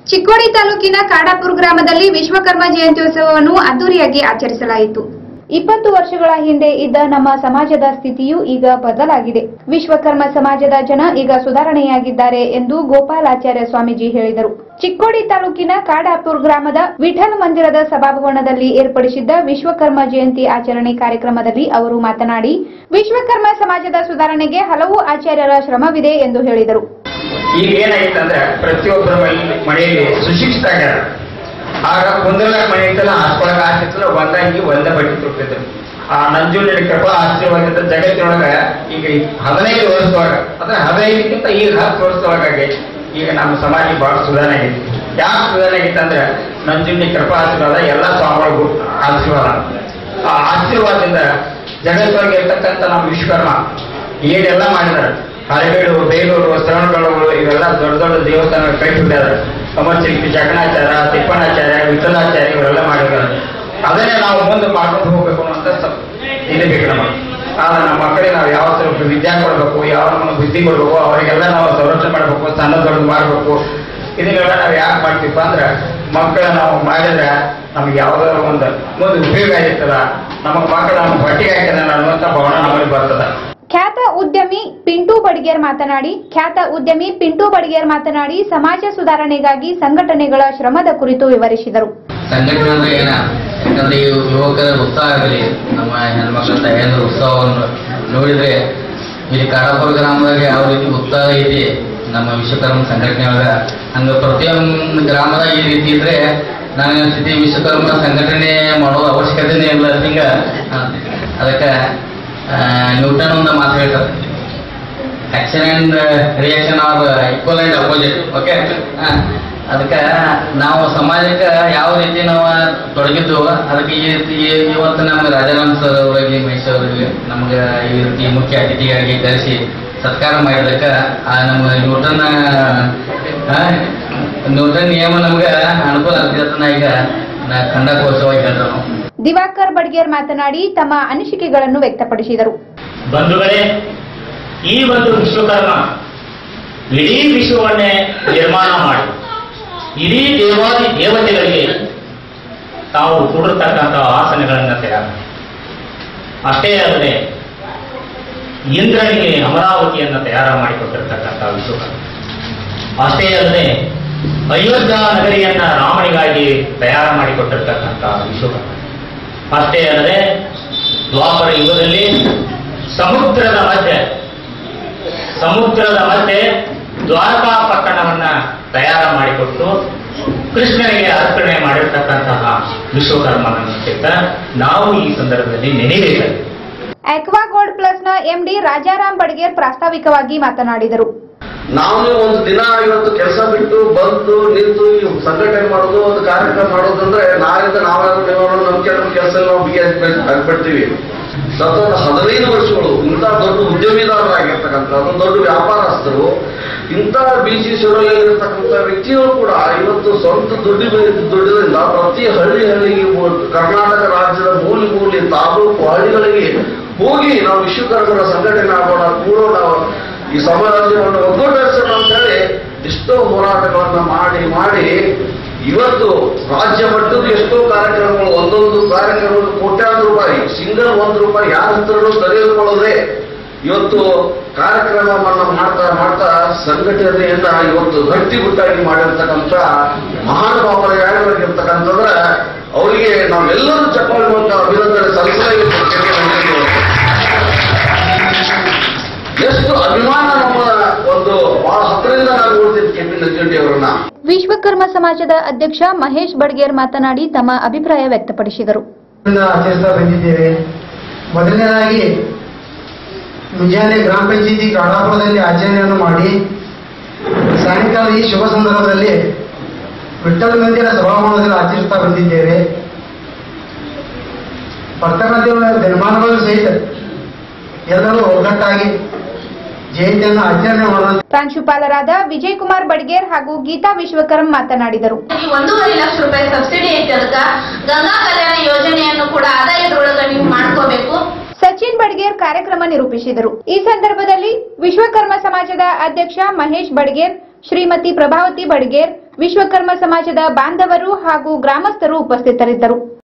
ಚಿಕ್ಕೋಡಿ ತಾಲೂಕಿನ ಕಾಡಾಪುರ ಗ್ರಾಮದಲ್ಲಿ ವಿಶ್ವಕರ್ಮ ಜಯಂತ್ಯೋತ್ಸವವನ್ನು ಅದ್ದೂರಿಯಾಗಿ ಆಚರಿಸಲಾಯಿತು ಇಪ್ಪತ್ತು ವರ್ಷಗಳ ಹಿಂದೆ ಇದ್ದ ನಮ್ಮ ಸಮಾಜದ ಸ್ಥಿತಿಯು ಈಗ ಬದಲಾಗಿದೆ ವಿಶ್ವಕರ್ಮ ಸಮಾಜದ ಜನ ಈಗ ಸುಧಾರಣೆಯಾಗಿದ್ದಾರೆ ಎಂದು ಗೋಪಾಲಾಚಾರ್ಯ ಸ್ವಾಮೀಜಿ ಹೇಳಿದರು ಚಿಕ್ಕೋಡಿ ತಾಲೂಕಿನ ಕಾಡಾಪುರ ಗ್ರಾಮದ ವಿಠಲ್ ಮಂದಿರದ ಸಭಾಭವನದಲ್ಲಿ ಏರ್ಪಡಿಸಿದ್ದ ವಿಶ್ವಕರ್ಮ ಜಯಂತಿ ಆಚರಣೆ ಕಾರ್ಯಕ್ರಮದಲ್ಲಿ ಅವರು ಮಾತನಾಡಿ ವಿಶ್ವಕರ್ಮ ಸಮಾಜದ ಸುಧಾರಣೆಗೆ ಹಲವು ಆಚಾರ್ಯರ ಶ್ರಮವಿದೆ ಎಂದು ಹೇಳಿದರು ಈಗ ಏನಾಯ್ತು ಅಂದ್ರೆ ಪ್ರತಿಯೊಬ್ಬರ ಮನೆ- ಮನೆಯಲ್ಲಿ ಸುಶಿಕ್ಷಿತ ಆಗ್ಯಾರ ಆಗ ಕುಂದಲ ಮನೆ ಇತ್ತಲ್ಲ ಹಾಸ್ಕೊಳಗ ಆಗ್ತಿತ್ತಲ್ಲ ಒಂದಾಗಿ ಒಂದ ಬಡ್ಡಿ ತುಟ್ಟಿದ್ರು ಆ ನಂಜುಂಡಿ ಕೃಪಾ ಆಶೀರ್ವಾದ ಜಗತ್ತಿನೊಳಗ ಈಗ ಈ ಹದಿನೈದು ವರ್ಷದೊಳಗ ಅಂದ್ರೆ ಹದಿನೈದಕ್ಕಿಂತ ಈಗ ಹತ್ತು ವರ್ಷದೊಳಗಾಗಿ ಈಗ ನಮ್ಮ ಸಮಾಜ ಬಹಳ ಸುಧಾರಣೆ ಆಗೈತಿ ಯಾಕೆ ಸುಧಾರಣೆ ಆಗೈತೆ ಅಂದ್ರೆ ನಂಜುಂಡಿ ಕೃಪಾ ಆಶೀರ್ವಾದ ಎಲ್ಲ ಸ್ವಾಮಿಗಳಿಗೂ ಆಶೀರ್ವಾದ ಆ ಆಶೀರ್ವಾದದಿಂದ ಜಗತ್ತೊಳಗೆ ಇರ್ತಕ್ಕಂಥ ನಮ್ಮ ವಿಶ್ವಕರ್ಮ ಏನೆಲ್ಲ ಮಾಡಿದಾರೆ ಹಳೆಬೀಡು ಬೇಲೂರು ಶ್ರವಣಗಳು ಇವೆಲ್ಲ ದೊಡ್ಡ ದೊಡ್ಡ ದೇವಸ್ಥಾನ ಕೈ ಬಿಟ್ಟಾರ ಕಮರ್ಚಿಲ್ಪಿ ಜಗಣಾಚಾರ್ಯ ತಿಪ್ಪಣಾಚಾರ್ಯ ವಿಠಲಾಚಾರ್ಯ ಇವರೆಲ್ಲ ಮಾಡಿದ್ದಾರೆ ಅದನ್ನೇ ನಾವು ಮುಂದೆ ಮಾಡ್ಕೊಂಡು ಹೋಗ್ಬೇಕು ಅಂತ ಸ್ವಲ್ಪ ಇದು ಬೇಕು ನಮಗೆ ಆದ್ರೆ ನಮ್ಮ ಮಕ್ಕಳಿಗೆ ನಾವು ಯಾವ ಸ್ವಲ್ಪ ವಿದ್ಯಾ ಕೊಡಬೇಕು ಯಾವ ನಮ್ಮ ಬುದ್ಧಿ ಕೊಡಬೇಕು ಅವರಿಗೆಲ್ಲ ನಾವು ಸಂರಕ್ಷಣೆ ಮಾಡಬೇಕು ಸಣ್ಣ ದೊಡ್ಡದು ಮಾಡಬೇಕು ಇದನ್ನೆಲ್ಲ ನಾವು ಯಾಕೆ ಮಾಡ್ತೀವಪ್ಪ ಅಂದ್ರೆ ಮಕ್ಕಳ ನಾವು ಮಾಡಿದ್ರೆ ನಮ್ಗೆ ಯಾವ್ದಾದ್ರು ಒಂದು ಮುಂದೆ ಉಪಯೋಗ ಆಗಿರ್ತದ ನಮಗೆ ಮಕ್ಕಳು ನಮ್ಮ ಹೊಟ್ಟಿಗೆ ಹಾಕಿದ ಅನ್ನುವಂಥ ಭಾವನೆ ನಮಗೆ ಬರ್ತದ ಖ್ಯಾತ ಉದ್ಯಮಿ ಪಿಂಟು ಬಡಿಗೇರ್ ಮಾತನಾಡಿ ಖ್ಯಾತ ಉದ್ಯಮಿ ಪಿಂಟು ಬಡಿಗೇರ್ ಮಾತನಾಡಿ ಸಮಾಜ ಸುಧಾರಣೆಗಾಗಿ ಸಂಘಟನೆಗಳ ಶ್ರಮದ ಕುರಿತು ವಿವರಿಸಿದರು ಸಂಘಟನೆ ಅಂದ್ರೆ ಏನ ಯಾಕಂದ್ರೆ ಈ ಯುವಕರ ಉತ್ಸಾಹ ಆಗಲಿ ನಮ್ಮ ಹೆಣ್ಮಕ್ಳ ತಾಯಂದ್ರ ಉತ್ಸಾಹವನ್ನು ನೋಡಿದ್ರೆ ಇಲ್ಲಿ ಕಾಡಾಪುರ ಗ್ರಾಮದಾಗ ಯಾವ ರೀತಿ ಉತ್ಸಾಹ ಐತಿ ನಮ್ಮ ವಿಶ್ವಕರ್ಮ ಸಂಘಟನೆ ಒಳಗ ಹಂಗ ಪ್ರತಿಯೊಂದು ಗ್ರಾಮದಾಗ ಈ ರೀತಿ ಇದ್ರೆ ನಾನು ಸ್ಥಿತಿ ವಿಶ್ವಕರ್ಮ ಸಂಘಟನೆ ಮಾಡೋದು ಅವಶ್ಯಕತೆನೇ ಇಲ್ಲ ಹಿಂಗ ಅದಕ್ಕೆ ನ್ಯೂಟನ್ ಒಂದು ಮಾತು ಹೇಳ್ತಾರೆ action and reaction are equal and opposite okay ಅದಕ್ಕೆ ನಾವು ಸಮಾಜಕ್ಕೆ ಯಾವ ರೀತಿ ನಾವು ತೊಡಗಿದ್ದು ಅದಕ್ಕೆ ಈ ರೀತಿ ಇವತ್ತು ನಮ್ಮ ರಾಜಾರಾಮ್ ಸರ್ ಅವರಿಗೆ ಮಹೇಶ್ ಅವರಿಗೆ ನಮ್ಗೆ ಈ ರೀತಿ ಮುಖ್ಯ ಅತಿಥಿಯಾಗಿ ಕರೆಸಿ ಸತ್ಕಾರ ಮಾಡಿದಕ್ಕೆ ಆ ನಮ್ಮ ನ್ಯೂಟನ್ ಆ, ನ್ಯೂಟನ್ ನಿಯಮ ನಮ್ಗೆ ಅನುಕೂಲ ಆಗ್ತಿರತ್ತ ನಾ ಈಗ ನಾ ಖಂಡಕೋಶವಾಗಿ ಹೇಳ್ತಾರೆ ನಾವು ದಿವಾಕರ್ ಬಡ್ಗೇರ್ ಮಾತನಾಡಿ ತಮ್ಮ ಅನಿಸಿಕೆಗಳನ್ನು ವ್ಯಕ್ತಪಡಿಸಿದರು ಬಂಧುಗಳೇ ಈ ಒಂದು ವಿಶ್ವಕರ್ಮ ಇಡೀ ವಿಶ್ವವನ್ನೇ ನಿರ್ಮಾಣ ಮಾಡಿ ಇಡೀ ದೇವಾದಿ ದೇವತೆಗಳಿಗೆ ತಾವು ಕೂಡಿರ್ತಕ್ಕಂಥ ಆಸನಗಳನ್ನು ತಯಾರು ಅಷ್ಟೇ ಅಲ್ಲದೆ ಇಂದ್ರನಿಗೆ ಅಮರಾವತಿಯನ್ನು ತಯಾರು ಮಾಡಿಕೊಟ್ಟಿರ್ತಕ್ಕಂಥ ವಿಶ್ವಕರ್ಮ ಅಷ್ಟೇ ಅಲ್ಲದೆ ಅಯೋಧ್ಯ ನಗರಿಯನ್ನ ರಾಮನಿಗಾಗಿ ತಯಾರು ಮಾಡಿಕೊಟ್ಟಿರ್ತಕ್ಕಂಥ ವಿಶ್ವಕರ್ಮ ಅಷ್ಟೇ ಅಲ್ಲದೆ ದ್ವಾಪರ ಯುಗದಲ್ಲಿ ಸಮುದ್ರದ ಮಧ್ಯೆ ಸಮುದ್ರದ ಮಧ್ಯೆ ದ್ವಾರಕಾ ಪಟ್ಟಣವನ್ನ ತಯಾರು ಮಾಡಿಕೊಟ್ಟು ಕೃಷ್ಣನಿಗೆ ಅರ್ಪಣೆ ಮಾಡಿರ್ತಕ್ಕಂತಹ ವಿಶ್ವಕರ್ಮನ ಚಿತ್ತ ನಾವು ಈ ಸಂದರ್ಭದಲ್ಲಿ ನೆನೆಯಬೇಕಾಗಿದೆ ಆಕ್ವಾ ಗೋಲ್ಡ್ ಪ್ಲಸ್ನ ಎಂಡಿ ರಾಜಾರಾಮ್ ಬಡ್ಗೇರ್ ಪ್ರಾಸ್ತಾವಿಕವಾಗಿ ಮಾತನಾಡಿದರು ನಾವು ಒಂದು ದಿನ ಇವತ್ತು ಕೆಲಸ ಬಿಟ್ಟು ಬಂದು ನಿಂತು ಈ ಸಂಘಟನೆ ಮಾಡೋದು ಒಂದು ಕಾರ್ಯಕ್ರಮ ಮಾಡೋದು ಅಂದ್ರೆ ನಾಳಿಂದ ನಾವೇನಾದ್ರು ನೀವೇನಾದ್ರು ನಮ್ಮ ಕೆಲವು ಕೆಲಸ ನಾವು ಬಿಗಿ ಆಗ್ಬಿಡ್ತೀವಿ ಸತತ ಹದಿನೈದು ವರ್ಷಗಳು ಇಂಥ ದೊಡ್ಡ ಉದ್ಯಮಿದಾರರಾಗಿರ್ತಕ್ಕಂಥ ಒಂದು ದೊಡ್ಡ ವ್ಯಾಪಾರಸ್ಥರು ಇಂಥ ಬಿ ಸಿ ಇರತಕ್ಕಂಥ ವ್ಯಕ್ತಿಗಳು ಕೂಡ ಇವತ್ತು ಸ್ವಂತ ದುಡ್ಡಿ ದುಡ್ಡಿನಿಂದ ಪ್ರತಿ ಹಳ್ಳಿ ಹಳ್ಳಿಗೆ ಮೂ- ಕರ್ನಾಟಕ ರಾಜ್ಯದ ಮೂಲೆ ಮೂಲೆ ತಾಲೂಕು ಹಳ್ಳಿಗಳಿಗೆ ಹೋಗಿ ನಾವು ವಿಶ್ವಕರ್ಮರ ಸಂಘಟನೆ ಆಗೋಣ ಕೂಡೋಣ ಈ ಸಮಾಜವನ್ನು ಒಗ್ಗೂಡಿಸೋಣ ಅಂತ ಹೇಳಿ ಎಷ್ಟೋ ಹೋರಾಟಗಳನ್ನ ಮಾಡಿ ಮಾಡಿ ಇವತ್ತು ರಾಜ್ಯ ಮಟ್ಟದ ಎಷ್ಟೋ ಕಾರ್ಯಕ್ರಮಗಳು ಒಂದೊಂದು ಕಾರ್ಯಕ್ರಮಕ್ಕೆ ಕೋಟ್ಯಾಂತರ ರೂಪಾಯಿ ಸಿಂಗಲ್ ಒಂದು ರೂಪಾಯಿ ಯಾರ ಹತ್ರನೂ ತೆಗೆದುಕೊಳ್ಳದೆ ಇವತ್ತು ಕಾರ್ಯಕ್ರಮವನ್ನ ಮಾಡ್ತಾ ಮಾಡ್ತಾ ಸಂಘಟನೆಯನ್ನ ಇವತ್ತು ಗಟ್ಟಿಗುಟ್ಟಾಗಿ ಮಾಡಿರ್ತಕ್ಕಂಥ ಮಹಾನುಭಾವರ ಯಾರಿಗಿರ್ತಕ್ಕಂಥಂದ್ರೆ ಅವರಿಗೆ ನಾವೆಲ್ಲರೂ ಚಪ್ಪಾಳೆ ಮೂಲಕ ಅಭಿನಂದನೆ ಸಲ್ಲಿಸಲೇಬೇಕು ಎಷ್ಟು ಅಭಿಮಾನ ನಮ್ಮ ಒಂದು ಬಹಳ ಹತ್ತಿರದಿಂದ ನಾವು ನೋಡ್ತಿದ್ವಿ ಕೆ ಪಿ ನಂಜುಂಡಿ ಅವರನ್ನ ವಿಶ್ವಕರ್ಮ ಸಮಾಜದ ಅಧ್ಯಕ್ಷ ಮಹೇಶ್ ಬಡ್ಗೇರ್ ಮಾತನಾಡಿ ತಮ್ಮ ಅಭಿಪ್ರಾಯ ವ್ಯಕ್ತಪಡಿಸಿದರು ಇಂದ ಆಚರಿಸ್ತಾ ಬಂದಿದ್ದೇವೆ ಮೊದಲನೇದಾಗಿ ಮುಂಜಾನೆ ಗ್ರಾಮ ಪಂಚಾಯತಿ ಕಾಡಾಪುರದಲ್ಲಿ ಆಚರಣೆಯನ್ನು ಮಾಡಿ ಸಾಯಂಕಾಲ ಈ ಶುಭ ಸಂದರ್ಭದಲ್ಲಿ ವಿಠ್ಠಲ ಮಂದಿರ ಸಭಾಭವನದಲ್ಲಿ ಆಚರಿಸ್ತಾ ಬಂದಿದ್ದೇವೆ ಬರ್ತಕ್ಕಂಥ ದಿನಮಾನಗಳು ಸಹಿತ ಎಲ್ಲರೂ ಒಗ್ಗಟ್ಟಾಗಿ ಜಯಂತಿಯನ್ನು ಆಚರಣೆ ಮಾಡೋಣ ಪ್ರಾಂಶುಪಾಲರಾದ ವಿಜಯ್ ಕುಮಾರ್ ಬಡ್ಗೇರ್ ಹಾಗೂ ಗೀತಾ ವಿಶ್ವಕರ್ಮ ಮಾತನಾಡಿದರು ಈ ಒಂದೂವರೆ ಲಕ್ಷ ರೂಪಾಯಿ ಸಬ್ಸಿಡಿ ಐತೆ ಅದಕ್ಕ ಗಂಗಾ ಕಲ್ಯಾಣ ಯೋಜನೆಯನ್ನು ಕೂಡ ಆದಾಯದೊಳಗ ನೀವು ಮಾಡ್ಕೋಬೇಕು ಸಚಿನ್ ಬಡ್ಗೇರ್ ಕಾರ್ಯಕ್ರಮ ನಿರೂಪಿಸಿದರು ಈ ಸಂದರ್ಭದಲ್ಲಿ ವಿಶ್ವಕರ್ಮ ಸಮಾಜದ ಅಧ್ಯಕ್ಷ ಮಹೇಶ್ ಬಡ್ಗೇರ್ ಶ್ರೀಮತಿ ಪ್ರಭಾವತಿ ಬಡ್ಗೇರ್ ವಿಶ್ವಕರ್ಮ ಸಮಾಜದ ಬಾಂಧವರು ಹಾಗೂ ಗ್ರಾಮಸ್ಥರು ಉಪಸ್ಥಿತರಿದ್ದರು